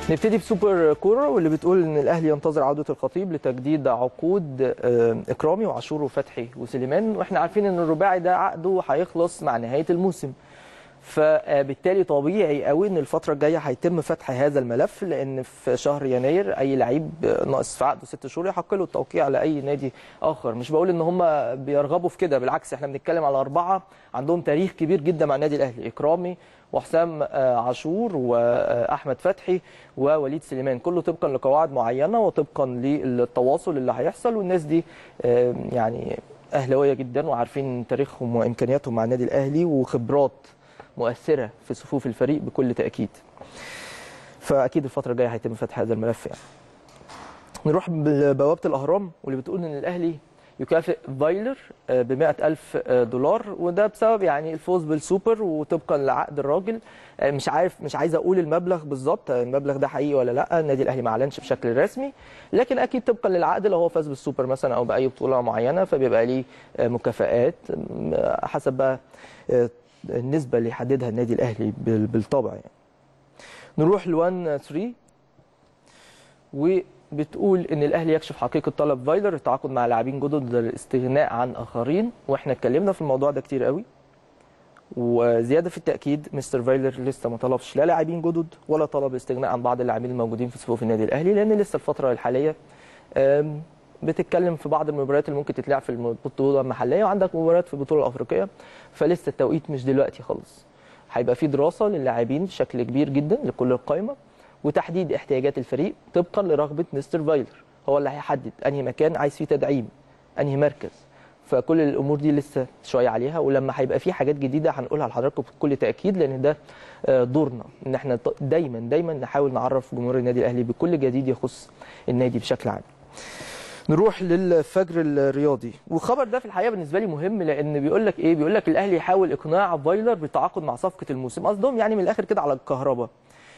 نبتدي بسوبر كوره واللي بتقول ان الاهلي ينتظر عوده الخطيب لتجديد عقود آه، اكرامي وعاشور وفتحي وسليمان واحنا عارفين ان الرباعي ده عقده هيخلص مع نهايه الموسم فبالتالي طبيعي قوي ان الفتره الجايه هيتم فتح هذا الملف لان في شهر يناير اي لعيب ناقص في عقده ست شهور يحق له التوقيع على اي نادي اخر مش بقول ان هم بيرغبوا في كده بالعكس احنا بنتكلم على اربعه عندهم تاريخ كبير جدا مع النادي الاهلي اكرامي وحسام آه، عاشور واحمد فتحي ووليد سليمان كله طبقا لقواعد معينه وطبقا للتواصل اللي هيحصل والناس دي آه، يعني اهلاويه جدا وعارفين تاريخهم وامكانياتهم مع النادي الاهلي وخبرات مؤثره في صفوف الفريق بكل تاكيد فاكيد الفتره الجايه هيتم فتح هذا الملف يعني نروح ببوابه الاهرام واللي بتقول ان الاهلي يكافئ فايلر ب 100 ألف دولار وده بسبب يعني الفوز بالسوبر وطبقا لعقد الراجل آه، مش عارف مش عايز اقول المبلغ بالظبط المبلغ ده حقيقي ولا لا النادي الاهلي ما اعلنش بشكل رسمي لكن اكيد طبقا للعقد لو هو فاز بالسوبر مثلا او باي بطوله معينه فبيبقى ليه آه، مكافآت آه، حسب بقى آه، النسبه اللي يحددها النادي الاهلي بال- بالطبع يعني نروح ل 1 3 وبتقول ان الاهلي يكشف حقيقه طلب فايلر التعاقد مع لاعبين جدد للاستغناء عن اخرين واحنا اتكلمنا في الموضوع ده كتير قوي وزياده في التاكيد مستر فايلر لسه ما طلبش لا لاعبين جدد ولا طلب الاستغناء عن بعض اللاعبين الموجودين في صفوف النادي الاهلي لان لسه الفتره الحاليه آم، بتتكلم في بعض المباريات اللي ممكن تتلعب في البطوله المحليه وعندك مباريات في البطوله الافريقيه فلسه التوقيت مش دلوقتي خالص هيبقى في دراسه للاعبين بشكل كبير جدا لكل القائمه وتحديد احتياجات الفريق طبقا لرغبه مستر فايلر هو اللي هيحدد انهي مكان عايز فيه تدعيم انهي مركز فكل الامور دي لسه شويه عليها ولما هيبقى في حاجات جديده هنقولها لحضراتكم بكل تاكيد لان ده آه، دورنا ان احنا ط- دايما دايما نحاول نعرف جمهور النادي الاهلي بكل جديد يخص النادي بشكل عام نروح للفجر الرياضي والخبر ده في الحقيقه بالنسبه لي مهم لان بيقول لك ايه بيقول لك الاهلي يحاول اقناع فايلر بالتعاقد مع صفقه الموسم قصدهم يعني من الاخر كده على الكهرباء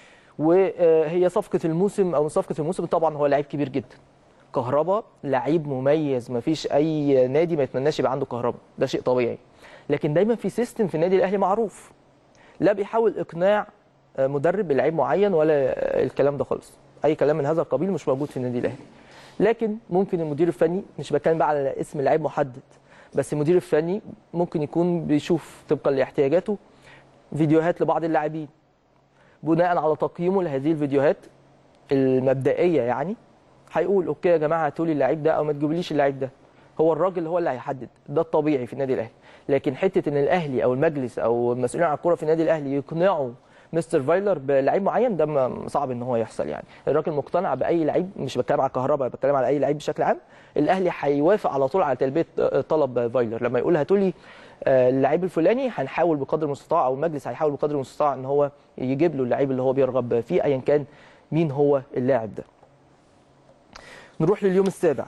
وهي صفقه الموسم او صفقه الموسم طبعا هو لعيب كبير جدا كهربا لعيب مميز ما فيش اي نادي ما يتمناش يبقى عنده كهربا ده شيء طبيعي لكن دايما في سيستم في النادي الاهلي معروف لا بيحاول اقناع آه، مدرب بلعيب معين ولا آه، الكلام ده خالص اي كلام من هذا القبيل مش موجود في النادي الاهلي لكن ممكن المدير الفني مش بتكلم بقى على اسم لعيب محدد بس المدير الفني ممكن يكون بيشوف طبقا لاحتياجاته فيديوهات لبعض اللاعبين بناء على تقييمه لهذه الفيديوهات المبدئيه يعني هيقول اوكي يا جماعه هاتوا لي اللعيب ده او ما تجيبوليش اللعيب ده هو الراجل هو اللي هيحدد ده الطبيعي في النادي الاهلي لكن حته ان الاهلي او المجلس او المسؤولين عن الكوره في النادي الاهلي يقنعوا مستر فايلر بلعيب معين ده ما- صعب ان هو يحصل يعني الراجل مقتنع باي لعيب مش بتكلم على كهرباء بتكلم على اي لعيب بشكل عام الاهلي هيوافق على طول على تلبيه طلب فايلر لما يقول هاتوا لي آه، اللعيب الفلاني هنحاول بقدر المستطاع او المجلس هيحاول بقدر المستطاع ان هو يجيب له اللعيب اللي هو بيرغب فيه ايا كان مين هو اللاعب ده نروح لليوم السابع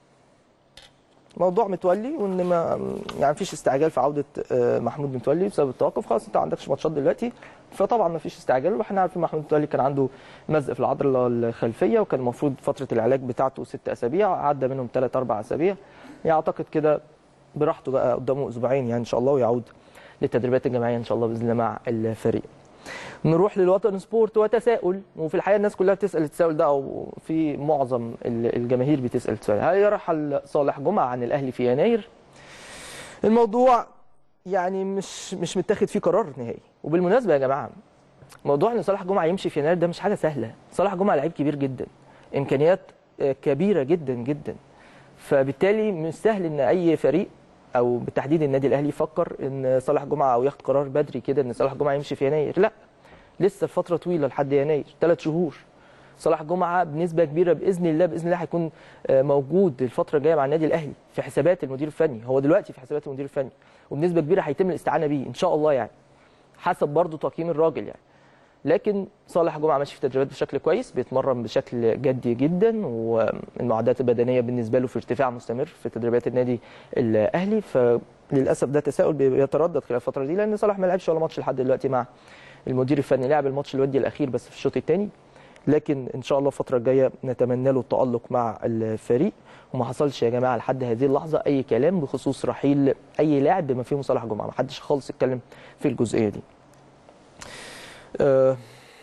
موضوع متولي وان ما يعني مفيش استعجال في عوده آه، محمود متولي بسبب التوقف خلاص انت ما عندكش ماتشات دلوقتي فطبعا ما فيش استعجال واحنا عارفين محمود متولي كان عنده مزق في العضله الخلفيه وكان المفروض فتره العلاج بتاعته ست اسابيع عدى منهم ثلاث اربع اسابيع يعني اعتقد كده براحته بقى قدامه اسبوعين يعني ان شاء الله ويعود للتدريبات الجماعيه ان شاء الله باذن الله مع الفريق نروح للوطن سبورت وتساؤل وفي الحقيقه الناس كلها بتسال التساؤل ده او في معظم ال- الجماهير بتسال السؤال هل يرحل صالح جمعه عن الاهلي في يناير؟ الموضوع يعني مش مش متاخد فيه قرار نهائي وبالمناسبه يا جماعه موضوع ان صالح جمعه يمشي في يناير ده مش حاجه سهله صالح جمعه لعيب كبير جدا امكانيات آه، كبيره جدا جدا فبالتالي مش سهل ان اي فريق او بالتحديد النادي الاهلي يفكر ان صالح جمعه او ياخد قرار بدري كده ان صالح جمعه يمشي في يناير لا لسه فتره طويله لحد يناير ثلاث شهور صلاح جمعه بنسبه كبيره باذن الله باذن الله هيكون آه، موجود الفتره الجايه مع النادي الاهلي في حسابات المدير الفني هو دلوقتي في حسابات المدير الفني وبنسبه كبيره هيتم الاستعانه بيه ان شاء الله يعني حسب برضه تقييم الراجل يعني لكن صالح جمعه ماشي في تدريبات بشكل كويس بيتمرن بشكل جدي جدا والمعدات البدنيه بالنسبه له في ارتفاع مستمر في تدريبات النادي الاهلي فللاسف ده تساؤل بيتردد خلال الفتره دي لان صلاح ما لعبش ولا ماتش لحد دلوقتي مع المدير الفني لعب الماتش الودي الاخير بس في الشوط الثاني لكن ان شاء الله الفتره الجايه نتمنى له التالق مع الفريق وما حصلش يا جماعه لحد هذه اللحظه اي كلام بخصوص رحيل اي لاعب بما فيهم صلاح جمعه ما حدش خالص اتكلم في الجزئيه دي آه،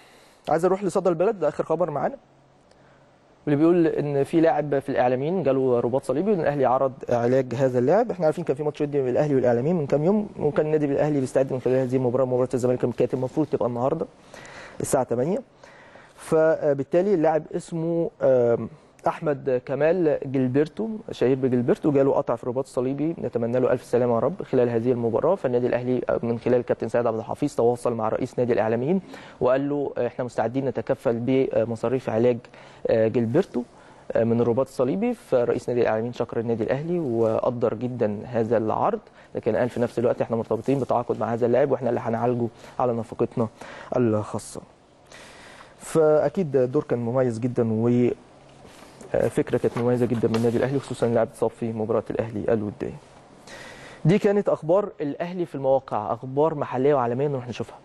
عايز اروح لصدى البلد ده اخر خبر معانا واللي بيقول ان في لاعب في الاعلاميين جاله رباط صليبي وان الاهلي عرض علاج هذا اللاعب احنا عارفين كان في ماتش ودي بين الاهلي والاعلاميين من كام يوم وكان النادي الاهلي بيستعد من خلال هذه المباراه مباراه الزمالك كانت المفروض تبقى النهارده الساعه 8 فبالتالي اللاعب اسمه آم، احمد كمال جilberto شهير بجilberto جاله قطع في الرباط الصليبي نتمنى له الف سلامه يا رب خلال هذه المباراه فالنادي الاهلي من خلال الكابتن سيد عبد الحفيظ تواصل مع رئيس نادي الاعلاميين وقال له احنا مستعدين نتكفل بمصاريف علاج آه، جilberto آه، من الرباط الصليبي فرئيس نادي الاعلاميين شكر النادي الاهلي وقدر جدا هذا العرض لكن قال في نفس الوقت احنا مرتبطين بتعاقد مع هذا اللاعب واحنا اللي هنعالجه على نفقتنا الخاصه فاكيد دور كان مميز جدا و فكره كانت مميزه جدا من النادي الاهلي خصوصا اللاعب اتصاب في مباراه الاهلي الوديه. دي كانت اخبار الاهلي في المواقع اخبار محليه وعالميه نروح نشوفها.